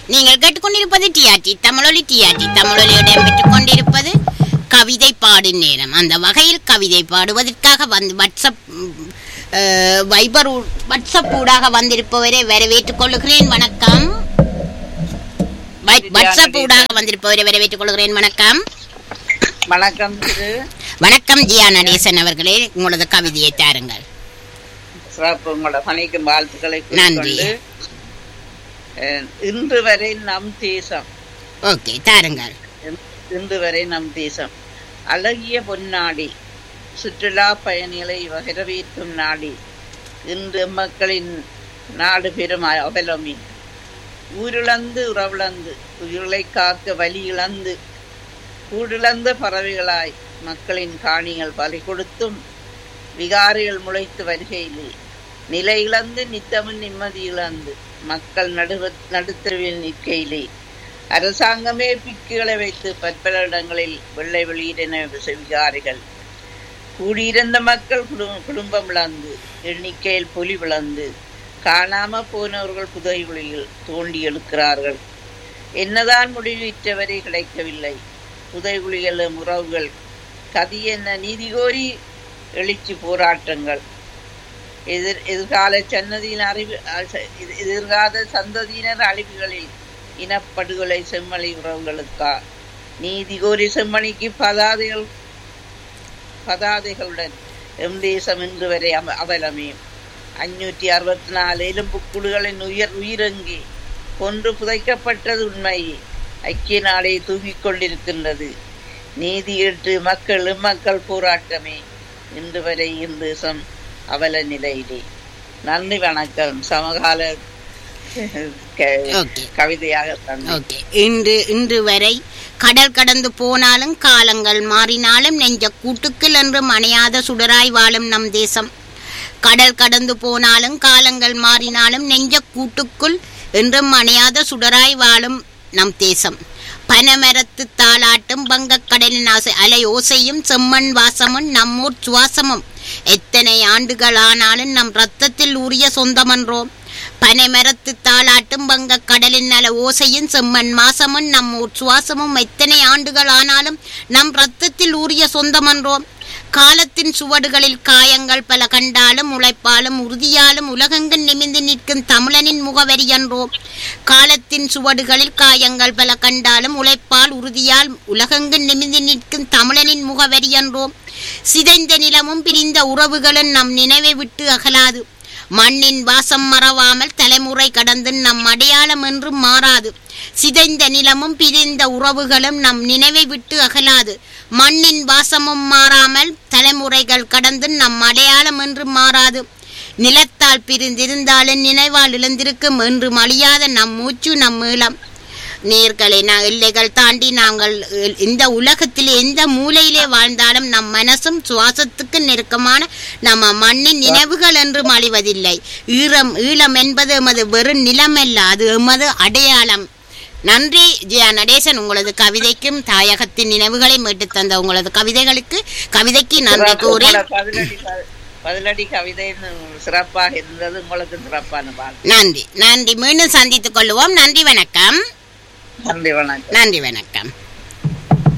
நீங்கள் கேட்டுக்கொண்டிருப்பது டிஆர்டி தமிழொலி டிஆர்டி தமிழொலி இடம்பெற்றுக் கொண்டிருப்பது கவிதை பாடும் நேரம் அந்த வகையில் கவிதை பாடுவதற்காக வந்து வாட்ஸ்அப் ம், அஹ், வைபர் ஊ- வாட்ஸ்அப் ஊடாக வந்திருப்பவரை வரவேற்றுக் கொள்கிறேன் வணக்கம் வை- வாட்ஸ்அப் ஊடாக வந்திருப்பவரை வரவேற்றுக் கொள்கிறேன் வணக்கம் வணக்கம் திரு வணக்கம் ஜியா நடேசன் அவர்களே உங்களது கவிதையை தாருங்கள் சிறப்பு உங்களோட பணிக்கும் வாழ்த்துக்களை நன்றி. கூறிக்கொண்டு, அஹ், இன்று வரை நம் தேசம் ஓகே தாருங்கள் இன்று வரை நம் தேசம் அழகிய பொன்னாடி சுற்றுலா பயணிகளை வரவேற்கும் நாடி இன்று மக்களின் நாடு பெரும் அவலமி ஊரிழந்து உறவிழந்து உயிர்களை காக்க வலி இழந்து கூடிழந்த பறவைகளாய் மக்களின் காணிகள் பலி கொடுத்தும் விகாரிகள் முளைத்து வருகையிலே நிலை இழந்து நித்தமும் நிம்மதி இழந்து மக்கள் நடுவ நடுத்தருவில் நிற்கையிலே அரசாங்கமே பிக்குகளை வைத்து பற்பல இடங்களில் வெள்ளை வெளியிடன விகாரிகள் கூடியிருந்த மக்கள் குடும்பம் குடும்பம் இழந்து எண்ணிக்கையில் புலி விழந்து காணாம போனவர்கள் புதைகுழியில் தோண்டி எழுக்கிறார்கள் என்னதான் முடிவிற்றவரை கிடைக்கவில்லை புதைகுழிகளும் உறவுகள் கதி என்ன நீதி கோரி எழுச்சி போராட்டங்கள் எதிர் எதிர்கால சன்னதியின் அறிவு அ- ச- எதிர்- எதிர்கால சந்ததியினர் அழிவுகளில் இனப்படுகொலை செம்மொழி உறவுகளுக்கா நீதி கோரி செம்மணிக்கு பதாதைகள் பதாதைகளுடன் எம் தேசம் இன்று வரை அம- அவலமையும் அஞ்சூற்றி அறுபத்தி நாலு எலும்புக்குழுகளின் உயர் உயிரங்கி கொன்று புதைக்கப்பட்டது உண்மை ஐக்கிய நாடே தூங்கிக் கொண்டிருக்கின்றது நீதி கேட்டு மக்கள் மக்கள் போராட்டமே இன்று வரை இந்த தேசம் அவல நிலையிலே நன்றி வணக்கம் சமகால க- ஓகே கவிதையாக தந்தேன் ஓகே இன்று இன்று வரை கடல் கடந்து போனாலும் காலங்கள் மாறினாலும் நெஞ்ச கூட்டுக்குள் என்றும் அணையாத சுடராய் வாழும் நம் தேசம் கடல் கடந்து போனாலும் காலங்கள் மாறினாலும் நெஞ்ச கூட்டுக்குள் என்றும் அணையாத சுடராய் வாழும் நம் தேசம் பனமரத்து தாளாட்டும் வங்கக்கடலின் ஆசை அலை ஓசையும் செம்மண் வாசமும் நம்மூர் சுவாசமும் எத்தனை ஆண்டுகள் ஆனாலும் நம் ரத்தத்தில் ஊறிய சொந்தமன்றோம் பனைமரத்து தாளாட்டும் வங்க கடலின் நல ஓசையும் செம்மண் மாசமும் நம் ஊர் சுவாசமும் எத்தனை ஆண்டுகள் ஆனாலும் நம் ரத்தத்தில் ஊறிய சொந்தமன்றோம் காலத்தின் சுவடுகளில் காயங்கள் பல கண்டாலும் உழைப்பாலும் உறுதியாலும் உலகெங்கும் நிமிர்ந்து நிற்கும் தமிழனின் முகவரி என்றோம் காலத்தின் சுவடுகளில் காயங்கள் பல கண்டாலும் உழைப்பால் உறுதியால் உலகெங்கும் நிமிர்ந்து நிற்கும் தமிழனின் முகவரி என்றோம் சிதைந்த நிலமும் பிரிந்த உறவுகளும் நம் நினைவை விட்டு அகலாது மண்ணின் வாசம் மறவாமல் தலைமுறை கடந்து நம் அடையாளம் என்றும் மாறாது சிதைந்த நிலமும் பிரிந்த உறவுகளும் நம் நினைவை விட்டு அகலாது மண்ணின் வாசமும் மாறாமல் தலைமுறைகள் கடந்து நம் அடையாளம் என்றும் மாறாது நிலத்தால் பிரிந்திருந்தாலும் நினைவால் இழந்திருக்கும் என்று அழியாத நம் மூச்சு நம் ஈழம் நேர்களை நான் எல்லைகள் தாண்டி நாங்கள் அஹ், இந்த உலகத்தில் எந்த மூலையிலே வாழ்ந்தாலும் நம் மனசும் சுவாசத்துக்கு நெருக்கமான நம்ம மண்ணின் நினைவுகள் என்றும் அழிவதில்லை ஈரம் ஈழம் என்பது எமது வெறும் நிலமல்ல அது எமது அடையாளம் நன்றி ஜெயா நடேசன் உங்களது கவிதைக்கும் தாயகத்தின் நினைவுகளை மீட்டுத் தந்த உங்களது கவிதைகளுக்கு கவிதைக்கு நன்றி கூறி உங்களோட பதிலடி க- பதிலடி கவிதை சிறப்பாக இருந்தது உங்களுக்கு சிறப்பான வாழ்த்து நன்றி நன்றி மீண்டும் சந்தித்துக் கொள்வோம் நன்றி வணக்கம் நன்றி வணக்கம் நன்றி வணக்கம்